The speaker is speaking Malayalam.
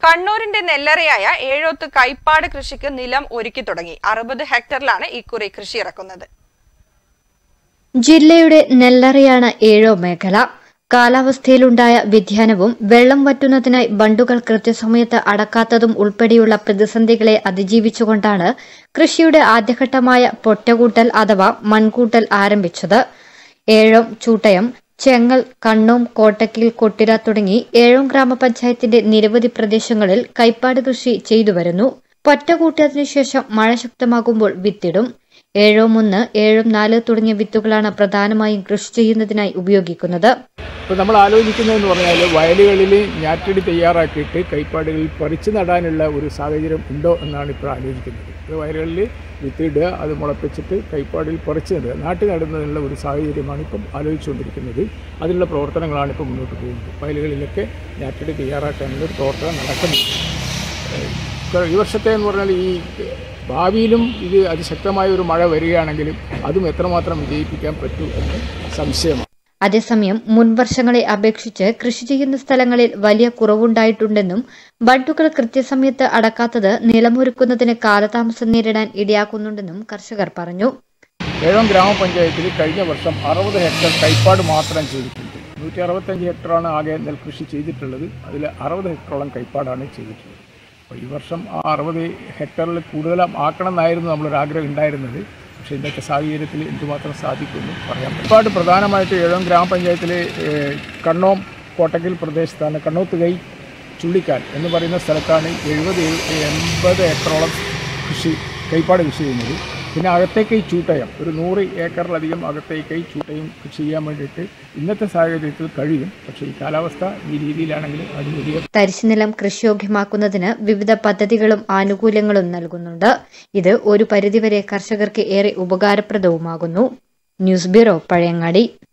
കണ്ണൂരിന്റെ നെല്ലറയായ ഏഴോത്ത് കൈപ്പാട് കൃഷിക്ക് നിലം ഒരുക്കി തുടങ്ങി അറുപത് ഹെക്ടറിലാണ് ഇക്കുറി കൃഷി ഇറക്കുന്നത് ജില്ലയുടെ നെല്ലറയാണ് ഏഴോ മേഖല കാലാവസ്ഥയിലുണ്ടായ വ്യതിയാനവും വെള്ളം വറ്റുന്നതിനായി ബണ്ടുകൾ കൃത്യസമയത്ത് അടക്കാത്തതും ഉൾപ്പെടെയുള്ള പ്രതിസന്ധികളെ അതിജീവിച്ചുകൊണ്ടാണ് കൃഷിയുടെ ആദ്യഘട്ടമായ പൊറ്റകൂട്ടൽ അഥവാ മൺകൂട്ടൽ ആരംഭിച്ചത് ഏഴോം ചൂട്ടയം ചെങ്ങൽ കണ്ണോം കോട്ടക്കൽ കൊട്ടിര തുടങ്ങി ഏഴോം ഗ്രാമപഞ്ചായത്തിന്റെ നിരവധി പ്രദേശങ്ങളിൽ കൈപ്പാട് കൃഷി ചെയ്തുവരുന്നു പൊറ്റകൂട്ടത്തിനു ശേഷം മഴ ശക്തമാകുമ്പോൾ വിത്തിടും ഏഴോം ഒന്ന് ഏഴോം നാല് തുടങ്ങിയ വിത്തുകളാണ് പ്രധാനമായും കൃഷി ചെയ്യുന്നതിനായി ഉപയോഗിക്കുന്നത് ഇപ്പോൾ നമ്മൾ ആലോചിക്കുന്നതെന്ന് പറഞ്ഞാൽ വയലുകളിൽ ഞാറ്റടി തയ്യാറാക്കിയിട്ട് കൈപ്പാടുകളിൽ പറിച്ചു നടാനുള്ള ഒരു സാഹചര്യം ഉണ്ടോ എന്നാണ് ഇപ്പോൾ ആലോചിക്കുന്നത് ഇത് വയലുകളിൽ വിത്തിടുക അത് മുളപ്പിച്ചിട്ട് കൈപ്പാടിൽ പറിച്ചു നടുക നാട്ടിൽ നടുന്നതിനുള്ള ഒരു സാഹചര്യമാണ് ഇപ്പം ആലോചിച്ചുകൊണ്ടിരിക്കുന്നത് അതിനുള്ള പ്രവർത്തനങ്ങളാണ് ഇപ്പോൾ മുന്നോട്ട് പോകുന്നത് വയലുകളിലൊക്കെ ഞാറ്റടി തയ്യാറാക്കാനുള്ള ഒരു പ്രവർത്തനം നടക്കുന്നുണ്ട് ഏഹ് ഈ വർഷത്തെ എന്ന് പറഞ്ഞാൽ ഈ ഭാവിയിലും ഇത് അതിശക്തമായ ഒരു മഴ വരികയാണെങ്കിലും അതും എത്രമാത്രം വിജയിപ്പിക്കാൻ പറ്റൂ എന്ന് സംശയമാണ് അതേസമയം മുൻവർഷങ്ങളെ അപേക്ഷിച്ച് കൃഷി ചെയ്യുന്ന സ്ഥലങ്ങളിൽ വലിയ കുറവുണ്ടായിട്ടുണ്ടെന്നും ബണ്ടുകൾ കൃത്യസമയത്ത് അടക്കാത്തത് നിലമൊരുക്കുന്നതിന് കാലതാമസം നേരിടാൻ ഇടയാക്കുന്നുണ്ടെന്നും കർഷകർ പറഞ്ഞു ഏഴാം ഗ്രാമപഞ്ചായത്തിൽ കഴിഞ്ഞ വർഷം അറുപത് ഹെക്ടർ കൈപ്പാട് മാത്രം ചെയ്തിട്ടുണ്ട് നൂറ്റി അറുപത്തഞ്ച് ഹെക്ടറാണ് ആകെ നെൽകൃഷി ചെയ്തിട്ടുള്ളത് അതിൽ അറുപത് ഹെക്ടറോളം കൈപ്പാടാണ് ചെയ്തിട്ടുള്ളത് അപ്പോൾ ഈ വർഷം ആ അറുപത് ഹെക്ടറിൽ കൂടുതൽ ആക്കണം എന്നായിരുന്നു നമ്മളൊരു ആഗ്രഹം ഉണ്ടായിരുന്നത് പക്ഷേ ഇന്നത്തെ സാഹചര്യത്തിൽ എന്തുമാത്രം സാധിക്കുമെന്ന് പറയാം കൈപ്പാട് പ്രധാനമായിട്ട് ഏഴാം ഗ്രാമപഞ്ചായത്തിലെ ഏഹ്, കണ്ണോം കോട്ടക്കൽ പ്രദേശത്താണ് കണ്ണോത്ത് കൈ ചുള്ളിക്കാൽ എന്ന് പറയുന്ന സ്ഥലത്താണ് എഴുപത് എൺപത് ഏക്കറോളം കൃഷി കൈപ്പാട് കൃഷി ചെയ്യുന്നത് പിന്നെ അകത്തേക്ക് ഈ ചൂട്ടയം ഒരു നൂറ് ഏക്കറിലധികം അകത്തേക്ക് ഈ ചൂട്ടയും കൃഷി ചെയ്യാൻ വേണ്ടിയിട്ട് ഇന്നത്തെ സാഹചര്യത്തിൽ കഴിയും പക്ഷേ ഈ കാലാവസ്ഥ ഈ രീതിയിലാണെങ്കിൽ അത് വലിയ തരിശുനിലം കൃഷിയോഗ്യമാക്കുന്നതിന് വിവിധ പദ്ധതികളും ആനുകൂല്യങ്ങളും നൽകുന്നുണ്ട് ഇത് ഒരു പരിധിവരെ കർഷകർക്ക് ഏറെ ഉപകാരപ്രദവുമാകുന്നു ന്യൂസ് ബ്യൂറോ പഴയങ്ങാടി